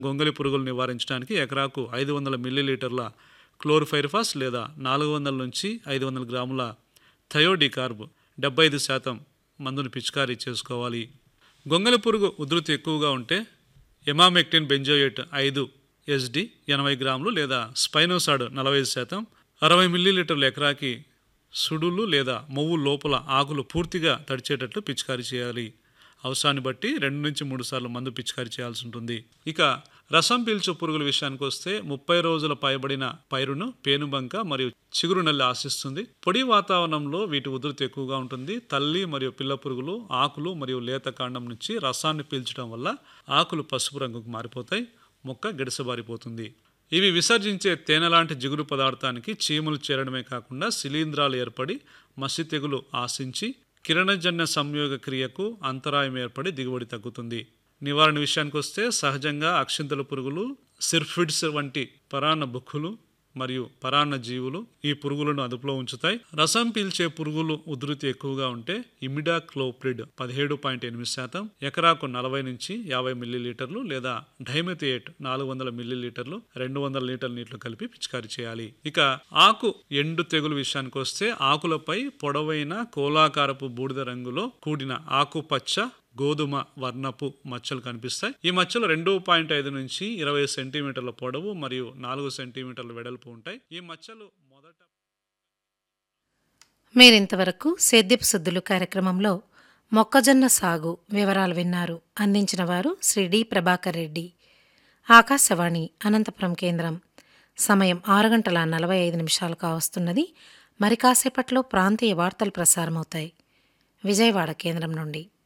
గొంగలి పురుగులు నివారించడానికి ఎకరాకు ఐదు వందల మిల్లీలీటర్ల క్లోరిఫైరిఫాస్ లేదా నాలుగు వందల నుంచి ఐదు వందల గ్రాముల థయోడికార్బ్ డెబ్బై ఐదు శాతం మందును పిచికారీ చేసుకోవాలి గొంగలి పురుగు ఉధృతి ఎక్కువగా ఉంటే ఎమామెక్టిన్ బెంజోయేట్ ఐదు ఎస్డి ఎనభై గ్రాములు లేదా స్పైనోసాడ్ నలభై ఐదు శాతం అరవై మిల్లీలీటర్ల ఎకరాకి సుడులు లేదా మొవ్వు లోపల ఆకులు పూర్తిగా తడిచేటట్లు పిచికారీ చేయాలి అవసరాన్ని బట్టి రెండు నుంచి మూడు సార్లు మందు పిచికారీ చేయాల్సి ఉంటుంది ఇక రసం పీల్చు పురుగుల విషయానికి వస్తే ముప్పై రోజుల పైబడిన పైరును పేనుబంక మరియు చిగురు నల్లి ఆశిస్తుంది పొడి వాతావరణంలో వీటి ఉధృతి ఎక్కువగా ఉంటుంది తల్లి మరియు పిల్ల పురుగులు ఆకులు మరియు లేత కాండం నుంచి రసాన్ని పీల్చడం వల్ల ఆకులు పసుపు రంగుకు మారిపోతాయి మొక్క గిడసబారిపోతుంది ఇవి విసర్జించే తేనె లాంటి జిగురు పదార్థానికి చీమలు చేరడమే కాకుండా శిలీంధ్రాలు ఏర్పడి మసి తెగులు ఆశించి కిరణజన్య సంయోగ క్రియకు అంతరాయం ఏర్పడి దిగుబడి తగ్గుతుంది నివారణ విషయానికి వస్తే సహజంగా అక్షింతల పురుగులు సిర్ఫిడ్స్ వంటి పరాన్న బుక్కులు మరియు పరాన్న జీవులు ఈ పురుగులను అదుపులో ఉంచుతాయి రసం పీల్చే పురుగులు ఉధృతి ఎక్కువగా ఉంటే ఇమిడా క్లోప్రిడ్ పదిహేడు పాయింట్ ఎనిమిది శాతం ఎకరాకు నలభై నుంచి యాభై మిల్లీలీటర్లు లేదా డైమెథియేట్ నాలుగు వందల మిల్లీలీటర్లు రెండు వందల లీటర్ల నీటిలో కలిపి పిచికారీ చేయాలి ఇక ఆకు ఎండు తెగులు విషయానికి వస్తే ఆకులపై పొడవైన కోలాకారపు బూడిద రంగులో కూడిన ఆకుపచ్చ గోధుమ వర్ణపు మచ్చలు కనిపిస్తాయి ఈ మచ్చలు రెండు పాయింట్ ఐదు నుంచి ఇరవై సెంటీమీటర్ల పొడవు మరియు నాలుగు సెంటీమీటర్ల వెడల్పు ఉంటాయి ఈ మచ్చలు మొదట మీరింతవరకు సేద్యపు సుద్దులు కార్యక్రమంలో మొక్కజొన్న సాగు వివరాలు విన్నారు అందించిన వారు శ్రీ డి ప్రభాకర్ రెడ్డి ఆకాశవాణి అనంతపురం కేంద్రం సమయం ఆరు గంటల నలభై ఐదు నిమిషాలు కావస్తున్నది మరి కాసేపట్లో ప్రాంతీయ వార్తలు ప్రసారమవుతాయి విజయవాడ కేంద్రం నుండి